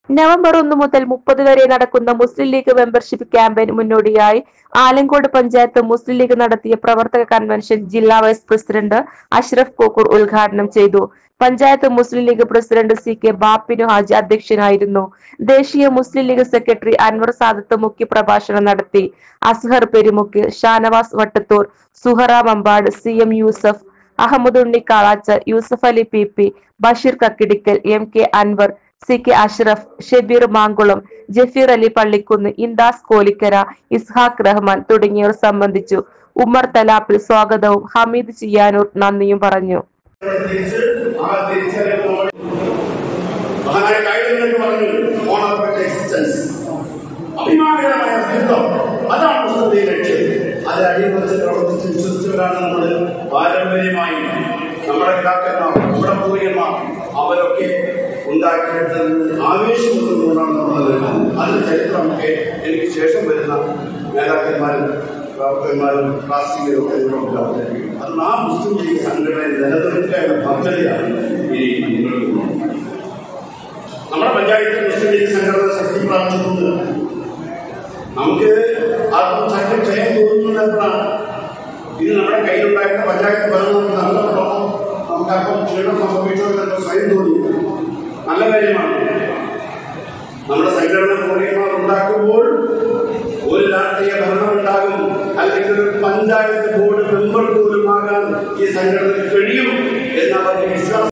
November ഒന്ന് മുതൽ മുപ്പത് വരെ നടക്കുന്ന മുസ്ലിം ലീഗ് മെമ്പർഷിപ്പ് ക്യാമ്പയിന് മുന്നോടിയായി ആലങ്കോട് പഞ്ചായത്ത് മുസ്ലിം ലീഗ് നടത്തിയ പ്രവർത്തക കൺവെൻഷൻ ജില്ലാ വൈസ് പ്രസിഡന്റ് അഷ്റഫ് കോക്കൂർ ഉദ്ഘാടനം ചെയ്തു panchayat Muslim League president C K Bappinu Haji അധ്യക്ഷനായിരുന്നു ദേശീയ മുസ്ലിം ലീഗ് സെക്രട്ടറി അൻവർ സാദത്ത് മുഖ്യപ്രഭാഷണം നടത്തി Azhar Perumukku Shanavas Vattathur Suhara Mampad C M Yusuf Ahammed Unni Kalacha Yusuf Ali P P Basheer Kakkidikkal M K Anwar C K Ashraf Shabeer Mankulam Jafeer Ali Pallikkunnu Indas Kolikkara Ishaq Rahman തുടങ്ങിയവർ സംബന്ധിച്ചു ഉമ്മർ തലാപ്പിൽ സ്വാഗതവും ഹമീദ് ചിയാനൂർ നന്ദിയും പറഞ്ഞു തിരിച്ച് ആ തിരിച്ചറിയുന്നതോടെ മഹാനായ കായികങ്ങൾക്ക് പറഞ്ഞു ഓണപ്പെട്ട എക്സിസ്റ്റൻസ് അഭിമാനകരമായ അസ്തിത്വം അതാണ് പുസ്തകത്തിന്റെ ലക്ഷ്യം അത് അടിയുറച്ച് പ്രവർത്തിച്ച് വിശ്വസിച്ചവരാണ് നമ്മൾ പാരമ്പര്യമായി നമ്മുടെ കാക്കന്മാർ നമ്മുടെ പൂർവികന്മാർ അവരൊക്കെ ഉണ്ടാക്കിയെടുത്തത് ആവേശമുള്ളതുകൊണ്ടാണ് നമ്മൾ നിൽക്കുന്നത് അത് ചരിത്രമൊക്കെ എനിക്ക് ശേഷം വരുന്ന നേതാക്കന്മാരും പ്രവർത്തകന്മാരും ക്ലാസിക്കലും ഒക്കെ ഇതിനൊക്കെ അവതരിപ്പിക്കും അതുകൊണ്ട് ആ മുസ്ലിം ലീഗ് സംഘടനയെ നിലനിർത്തുക എന്ന പദ്ധതിയാണ് ഇനി മുന്നോട്ട് പോകുന്നത് നമ്മുടെ പഞ്ചായത്തിൽ മുസ്ലിം ലീഗ് സംഘടന ശക്തി പ്രാപിച്ചിട്ടുണ്ട് നമുക്ക് ആർക്കും ശക്തി ക്ഷയം തോന്നുന്നത് എപ്പോഴാണ് ഇത് നമ്മുടെ കയ്യിലുണ്ടായിരുന്ന പഞ്ചായത്ത് ഭരണം നമുക്ക് നഷ്ടപ്പെടണം നമുക്ക് അല്പം ക്ഷീണം സംഭവിച്ചോ എന്നൊക്കെ സ്വയം തോന്നി നല്ല കാര്യമാണ് നമ്മുടെ സംഘടന പൂർണ്ണമാർ ഉണ്ടാക്കുമ്പോൾ ഒരു രാഷ്ട്രീയ ഭരണം ഉണ്ടാകും അല്ലെങ്കിൽ ഒരു പഞ്ചായത്ത് ബോർഡ് മെമ്പർ പോലും ആകാൻ ഈ സംഘടനയ്ക്ക് കഴിയും എന്നവർക്ക് വിശ്വാസം